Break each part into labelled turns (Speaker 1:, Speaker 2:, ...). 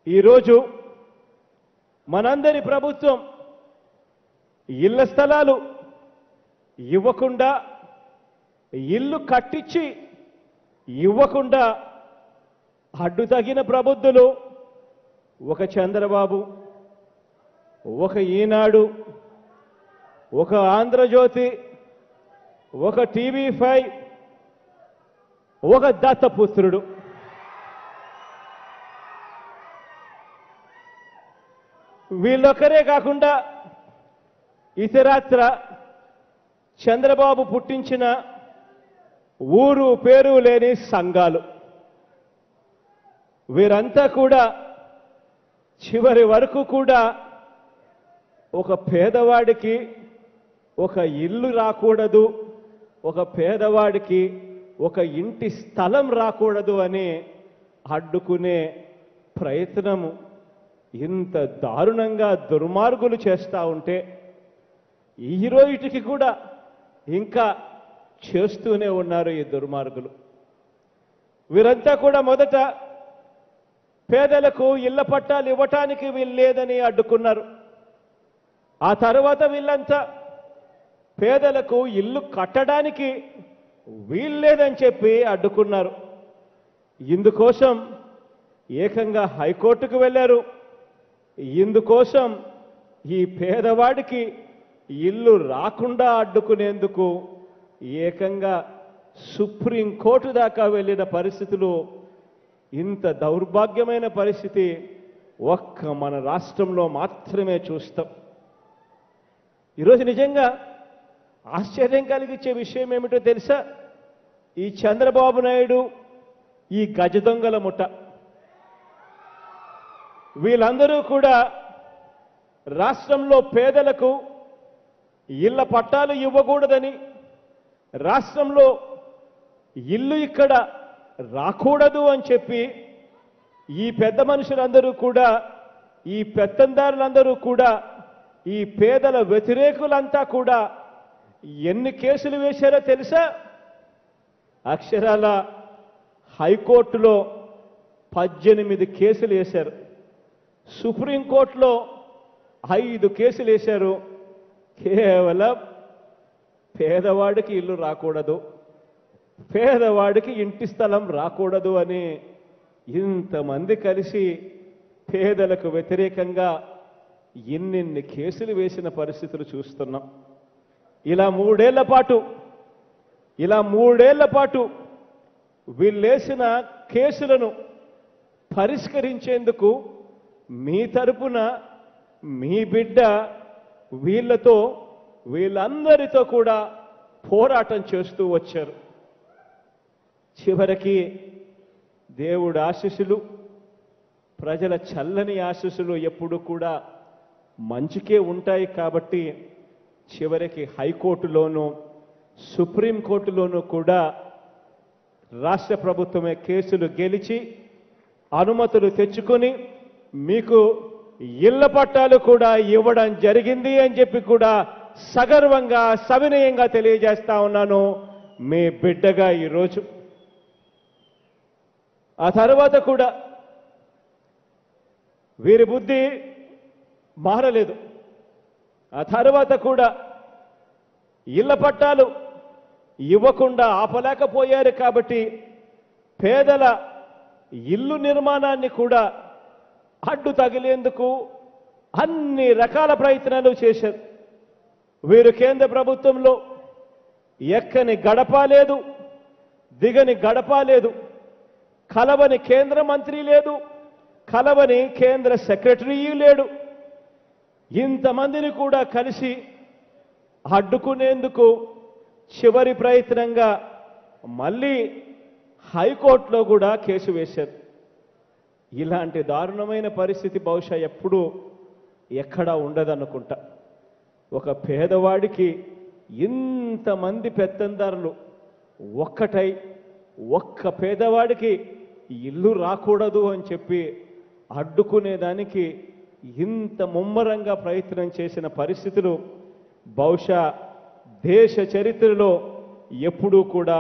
Speaker 1: ఈరోజు మనందరి ప్రభుత్వం ఇళ్ల స్థలాలు ఇవ్వకుండా ఇల్లు కట్టించి ఇవ్వకుండా అడ్డు తగిన ప్రబుద్ధులు ఒక చంద్రబాబు ఒక ఈనాడు ఒక ఆంధ్రజ్యోతి ఒక టీవీ ఫైవ్ ఒక దత్తపుత్రుడు వీళ్ళొక్కరే కాకుండా ఇతరాత్ర చంద్రబాబు పుట్టించిన ఊరు పేరు లేని సంఘాలు వీరంతా కూడా చివరి వరకు కూడా ఒక పేదవాడికి ఒక ఇల్లు రాకూడదు ఒక పేదవాడికి ఒక ఇంటి స్థలం రాకూడదు అని అడ్డుకునే ప్రయత్నము ఇంత దారుణంగా దుర్మార్గులు చేస్తూ ఉంటే ఈ రోజుకి కూడా ఇంకా చేస్తూనే ఉన్నారు ఈ దుర్మార్గులు వీరంతా కూడా మొదట పేదలకు ఇళ్ల పట్టాలు ఇవ్వటానికి వీలు లేదని అడ్డుకున్నారు ఆ తర్వాత వీళ్ళంతా పేదలకు ఇల్లు కట్టడానికి వీల్లేదని చెప్పి అడ్డుకున్నారు ఇందుకోసం ఏకంగా హైకోర్టుకు వెళ్ళారు ఇందుకోసం ఈ పేదవాడికి ఇల్లు రాకుండా అడ్డుకునేందుకు ఏకంగా సుప్రీంకోర్టు దాకా వెళ్ళిన పరిస్థితులు ఇంత దౌర్భాగ్యమైన పరిస్థితి ఒక్క మన రాష్ట్రంలో మాత్రమే చూస్తాం ఈరోజు నిజంగా ఆశ్చర్యం కలిగించే విషయం ఏమిటో తెలుసా ఈ చంద్రబాబు నాయుడు ఈ గజ దొంగల ముఠ వీళ్ళందరూ కూడా రాష్ట్రంలో పేదలకు ఇళ్ల పట్టాలు ఇవ్వకూడదని రాష్ట్రంలో ఇల్లు ఇక్కడ రాకూడదు అని చెప్పి ఈ పెద్ద మనుషులందరూ కూడా ఈ పెత్తందారులందరూ కూడా ఈ పేదల వ్యతిరేకులంతా కూడా ఎన్ని కేసులు వేశారో తెలుసా అక్షరాల హైకోర్టులో పద్దెనిమిది కేసులు వేశారు సుప్రీంకోర్టులో ఐదు కేసులు వేశారు కేవలం పేదవాడికి ఇల్లు రాకూడదు పేదవాడికి ఇంటి స్థలం రాకూడదు అని ఇంతమంది కలిసి పేదలకు వ్యతిరేకంగా ఎన్నెన్ని కేసులు వేసిన పరిస్థితులు చూస్తున్నాం ఇలా మూడేళ్ల పాటు ఇలా మూడేళ్ల పాటు వీళ్ళేసిన కేసులను పరిష్కరించేందుకు మీ తరపున మీ బిడ్డ వీళ్ళతో వీళ్ళందరితో కూడా పోరాటం చేస్తూ వచ్చారు చివరికి దేవుడు ఆశీస్సులు ప్రజల చల్లని ఆశీస్సులు ఎప్పుడు కూడా మంచికే ఉంటాయి కాబట్టి చివరికి హైకోర్టులోనూ సుప్రీంకోర్టులోనూ కూడా రాష్ట్ర ప్రభుత్వమే కేసులు గెలిచి అనుమతులు తెచ్చుకొని మీకు ఇళ్ల పట్టాలు కూడా ఇవ్వడం జరిగింది అని చెప్పి కూడా సగర్వంగా సవినయంగా తెలియజేస్తా ఉన్నాను మీ బిడ్డగా ఈరోజు ఆ తర్వాత కూడా వీరి బుద్ధి మారలేదు ఆ తర్వాత కూడా ఇళ్ల పట్టాలు ఇవ్వకుండా ఆపలేకపోయారు కాబట్టి పేదల ఇల్లు నిర్మాణాన్ని కూడా అడ్డు తగిలేందుకు అన్ని రకాల ప్రయత్నాలు చేశారు వీరు కేంద్ర ప్రభుత్వంలో ఎక్కని గడప లేదు దిగని గడప లేదు కలవని కేంద్ర మంత్రి లేదు కలవని కేంద్ర సెక్రటరీ లేడు ఇంతమందిని కూడా కలిసి అడ్డుకునేందుకు చివరి ప్రయత్నంగా మళ్ళీ హైకోర్టులో కూడా కేసు వేశారు ఇలాంటి దారుణమైన పరిస్థితి బహుశా ఎప్పుడూ ఎక్కడా ఉండదనుకుంటా ఒక పేదవాడికి ఇంతమంది పెత్తందారులు ఒక్కటై ఒక్క పేదవాడికి ఇల్లు రాకూడదు అని చెప్పి అడ్డుకునేదానికి ఇంత ముమ్మరంగా ప్రయత్నం చేసిన పరిస్థితులు బహుశా దేశ చరిత్రలో ఎప్పుడూ కూడా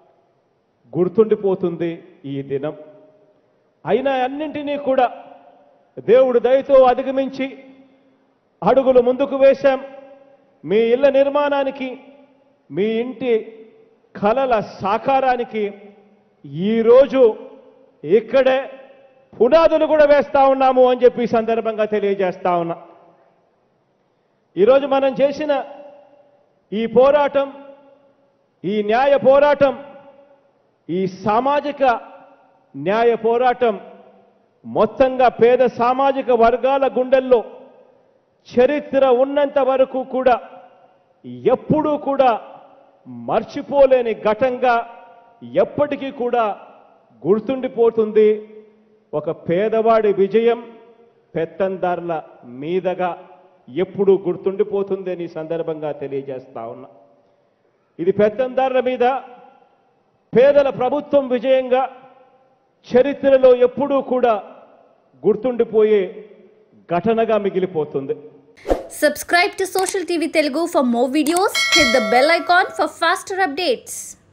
Speaker 1: గుర్తుండిపోతుంది ఈ దినం అయినా అన్నింటినీ కూడా దేవుడు దయతో అధిగమించి అడుగులు ముందుకు వేశాం మీ ఇళ్ల నిర్మాణానికి మీ ఇంటి కలల సాకారానికి ఈరోజు ఇక్కడే పునాదులు కూడా వేస్తా ఉన్నాము అని చెప్పి ఈ సందర్భంగా తెలియజేస్తా ఉన్నా ఈరోజు మనం చేసిన ఈ పోరాటం ఈ న్యాయ పోరాటం ఈ సామాజిక న్యాయ పోరాటం మొత్తంగా పేద సామాజిక వర్గాల గుండెల్లో చరిత్ర ఉన్నంత వరకు కూడా ఎప్పుడూ కూడా మర్చిపోలేని ఘటంగా ఎప్పటికీ కూడా గుర్తుండిపోతుంది ఒక పేదవాడి విజయం పెత్తందారుల మీదగా ఎప్పుడూ గుర్తుండిపోతుంది అని ఈ సందర్భంగా తెలియజేస్తా ఉన్నా ఇది పెత్తందారుల మీద పేదల ప్రభుత్వం విజయంగా చరిత్రలో ఎప్పుడూ కూడా గుర్తుండిపోయే ఘటనగా మిగిలిపోతుంది
Speaker 2: Subscribe to Social TV Telugu for more videos. Hit the bell icon for faster updates.